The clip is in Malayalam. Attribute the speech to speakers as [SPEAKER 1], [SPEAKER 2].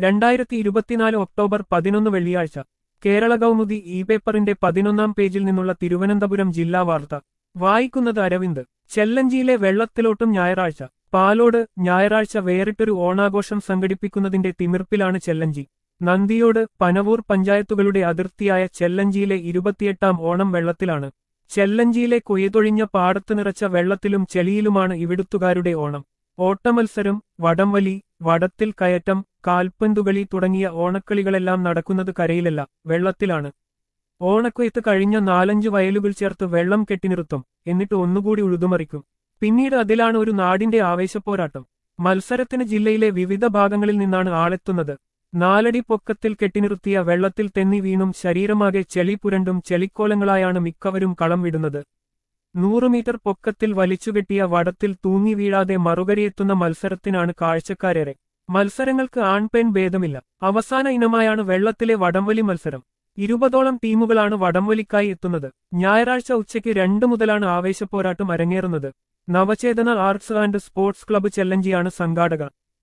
[SPEAKER 1] രണ്ടായിരത്തി ഇരുപത്തിനാല് ഒക്ടോബർ പതിനൊന്ന് വെള്ളിയാഴ്ച കേരള കൗമുദി ഇ പേപ്പറിന്റെ പതിനൊന്നാം പേജിൽ നിന്നുള്ള തിരുവനന്തപുരം ജില്ലാ വാർത്ത വായിക്കുന്നത് അരവിന്ദ് ചെല്ലഞ്ചിയിലെ വെള്ളത്തിലോട്ടും ഞായറാഴ്ച പാലോട് ഞായറാഴ്ച വേറിട്ടൊരു ഓണാഘോഷം സംഘടിപ്പിക്കുന്നതിന്റെ തിമിർപ്പിലാണ് ചെല്ലഞ്ചി നന്ദിയോട് പനവൂർ പഞ്ചായത്തുകളുടെ അതിർത്തിയായ ചെല്ലഞ്ചിയിലെ ഇരുപത്തിയെട്ടാം ഓണം വെള്ളത്തിലാണ് ചെല്ലഞ്ചിയിലെ കൊയ്തൊഴിഞ്ഞ പാടത്ത് നിറച്ച വെള്ളത്തിലും ചെളിയിലുമാണ് ഇവിടുത്തുകാരുടെ ഓണം ഓട്ടമത്സരം വടംവലി വടത്തിൽ കയറ്റം കാൽപ്പന്തുകളി തുടങ്ങിയ ഓണക്കളികളെല്ലാം നടക്കുന്നത് കരയിലല്ല വെള്ളത്തിലാണ് ഓണക്കൊയ്ത്ത് കഴിഞ്ഞ നാലഞ്ച് വയലുകൾ ചേർത്ത് വെള്ളം കെട്ടിനിർത്തും എന്നിട്ട് ഒന്നുകൂടി ഉഴുതുമറിക്കും പിന്നീട് അതിലാണ് ഒരു നാടിന്റെ ആവേശപ്പോരാട്ടം മത്സരത്തിന് ജില്ലയിലെ വിവിധ ഭാഗങ്ങളിൽ നിന്നാണ് ആളെത്തുന്നത് നാലടി പൊക്കത്തിൽ കെട്ടിനിർത്തിയ വെള്ളത്തിൽ തെന്നി വീണും ശരീരമാകെ ചെളി പുരണ്ടും ചെളിക്കോലങ്ങളായാണ് മിക്കവരും കളം വിടുന്നത് നൂറ് മീറ്റർ പൊക്കത്തിൽ വലിച്ചുകെട്ടിയ വടത്തിൽ തൂങ്ങി വീഴാതെ മറുകരയെത്തുന്ന മത്സരത്തിനാണ് കാഴ്ചക്കാരേറെ മത്സരങ്ങൾക്ക് ആൺപെൺ ഭേദമില്ല അവസാന ഇനമായാണ് വെള്ളത്തിലെ വടംവലി മത്സരം ഇരുപതോളം ടീമുകളാണ് വടംവലിക്കായി എത്തുന്നത് ഞായറാഴ്ച ഉച്ചയ്ക്ക് രണ്ടു മുതലാണ് ആവേശപ്പോരാട്ടം അരങ്ങേറുന്നത് Navachethana arts and sports club ചെല്ലഞ്ചിയാണ് സംഘാടകർ